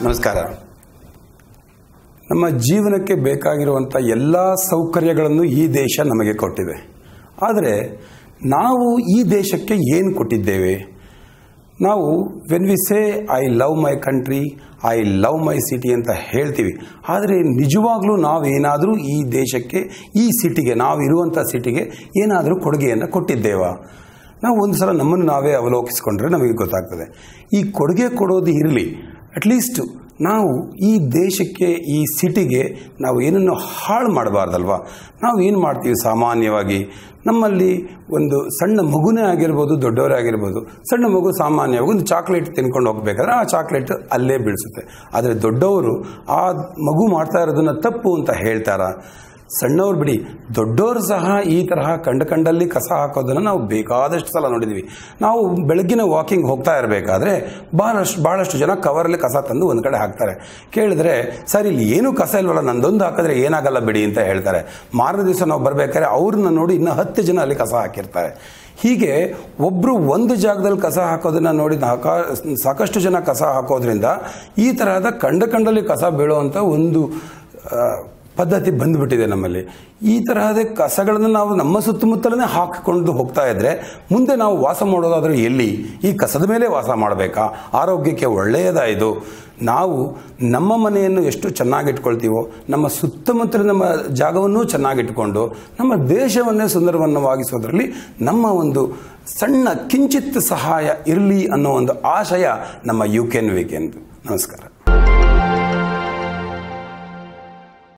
ನಮಸ್ಕಾರ ನಮ್ಮ ಜೀವನಕ್ಕೆ ಬೇಕಾಗಿರುವಂಥ ಎಲ್ಲ ಸೌಕರ್ಯಗಳನ್ನು ಈ ದೇಶ ನಮಗೆ ಕೊಟ್ಟಿದೆ ಆದರೆ ನಾವು ಈ ದೇಶಕ್ಕೆ ಏನು ಕೊಟ್ಟಿದ್ದೇವೆ ನಾವು when we say I love my country I love my city ಅಂತ ಹೇಳ್ತೀವಿ ಆದರೆ ನಿಜವಾಗ್ಲೂ ನಾವೇನಾದರೂ ಈ ದೇಶಕ್ಕೆ ಈ ಸಿಟಿಗೆ ನಾವು ಇರುವಂಥ ಸಿಟಿಗೆ ಏನಾದರೂ ಕೊಡುಗೆಯನ್ನು ಕೊಟ್ಟಿದ್ದೇವಾ ನಾವು ಒಂದು ಸಲ ನಮ್ಮನ್ನು ನಾವೇ ಅವಲೋಕಿಸಿಕೊಂಡ್ರೆ ನಮಗೆ ಗೊತ್ತಾಗ್ತದೆ ಈ ಕೊಡುಗೆ ಕೊಡೋದು ಇರಲಿ ಅಟ್ಲೀಸ್ಟ್ ನಾವು ಈ ದೇಶಕ್ಕೆ ಈ ಸಿಟಿಗೆ ನಾವು ಏನನ್ನು ಹಾಳು ಮಾಡಬಾರ್ದಲ್ವಾ ನಾವು ಏನು ಮಾಡ್ತೀವಿ ಸಾಮಾನ್ಯವಾಗಿ ನಮ್ಮಲ್ಲಿ ಒಂದು ಸಣ್ಣ ಮಗುನೇ ಆಗಿರ್ಬೋದು ದೊಡ್ಡವರೇ ಆಗಿರ್ಬೋದು ಸಣ್ಣ ಮಗು ಸಾಮಾನ್ಯವಾಗಿ ಒಂದು ಚಾಕ್ಲೇಟ್ ತಿನ್ಕೊಂಡು ಹೋಗ್ಬೇಕಾದ್ರೆ ಆ ಚಾಕ್ಲೇಟ್ ಅಲ್ಲೇ ಬೀಳಿಸುತ್ತೆ ಆದರೆ ದೊಡ್ಡವರು ಆ ಮಗು ಮಾಡ್ತಾ ಇರೋದನ್ನ ತಪ್ಪು ಅಂತ ಹೇಳ್ತಾರ ಸಣ್ಣವ್ರು ಬಿಡಿ ದೊಡ್ಡವರು ಸಹ ಈ ತರಹ ಕಂಡ ಕಂಡಲ್ಲಿ ಕಸ ಹಾಕೋದನ್ನು ನಾವು ಬೇಕಾದಷ್ಟು ಸಲ ನೋಡಿದ್ವಿ ನಾವು ಬೆಳಗ್ಗಿನ ವಾಕಿಂಗ್ ಹೋಗ್ತಾ ಇರಬೇಕಾದ್ರೆ ಬಹಳಷ್ಟು ಬಹಳಷ್ಟು ಜನ ಕವರಲ್ಲಿ ಕಸ ತಂದು ಒಂದು ಕಡೆ ಹಾಕ್ತಾರೆ ಕೇಳಿದ್ರೆ ಸರ್ ಇಲ್ಲಿ ಏನೂ ಕಸ ಇಲ್ವಲ್ಲ ನಂದೊಂದು ಹಾಕಿದ್ರೆ ಏನಾಗಲ್ಲ ಬಿಡಿ ಅಂತ ಹೇಳ್ತಾರೆ ಮಾರನೇ ದಿವಸ ನಾವು ಬರಬೇಕಾದ್ರೆ ಅವ್ರನ್ನ ನೋಡಿ ಇನ್ನೂ ಹತ್ತು ಜನ ಅಲ್ಲಿ ಕಸ ಹಾಕಿರ್ತಾರೆ ಹೀಗೆ ಒಬ್ಬರು ಒಂದು ಜಾಗದಲ್ಲಿ ಕಸ ಹಾಕೋದನ್ನ ನೋಡಿ ಹಾಕ ಸಾಕಷ್ಟು ಜನ ಕಸ ಹಾಕೋದ್ರಿಂದ ಈ ತರಹದ ಕಂಡ ಕಂಡಲ್ಲಿ ಕಸ ಬೀಳುವಂಥ ಒಂದು ಆ, ಪದ್ಧತಿ ಬಂದುಬಿಟ್ಟಿದೆ ನಮ್ಮಲ್ಲಿ ಈ ತರಹದ ಕಸಗಳನ್ನು ನಾವು ನಮ್ಮ ಸುತ್ತಮುತ್ತಲೇ ಹಾಕಿಕೊಂಡು ಹೋಗ್ತಾ ಇದ್ರೆ ಮುಂದೆ ನಾವು ವಾಸ ಮಾಡೋದಾದ್ರೆ ಎಲ್ಲಿ ಈ ಕಸದ ಮೇಲೆ ವಾಸ ಮಾಡಬೇಕಾ ಆರೋಗ್ಯಕ್ಕೆ ಒಳ್ಳೆಯದ ಇದು ನಾವು ನಮ್ಮ ಮನೆಯನ್ನು ಎಷ್ಟು ಚೆನ್ನಾಗಿಟ್ಕೊಳ್ತೀವೋ ನಮ್ಮ ಸುತ್ತಮುತ್ತಲಿನ ನಮ್ಮ ಜಾಗವನ್ನು ಚೆನ್ನಾಗಿಟ್ಕೊಂಡು ನಮ್ಮ ದೇಶವನ್ನೇ ಸುಂದರವನ್ನವಾಗಿಸೋದ್ರಲ್ಲಿ ನಮ್ಮ ಒಂದು ಸಣ್ಣ ಕಿಂಚಿತ್ ಸಹಾಯ ಇರಲಿ ಅನ್ನೋ ಒಂದು ಆಶಯ ನಮ್ಮ ಯು ಕೆನ್ ವಿ ಕೆನ್ ನಮಸ್ಕಾರ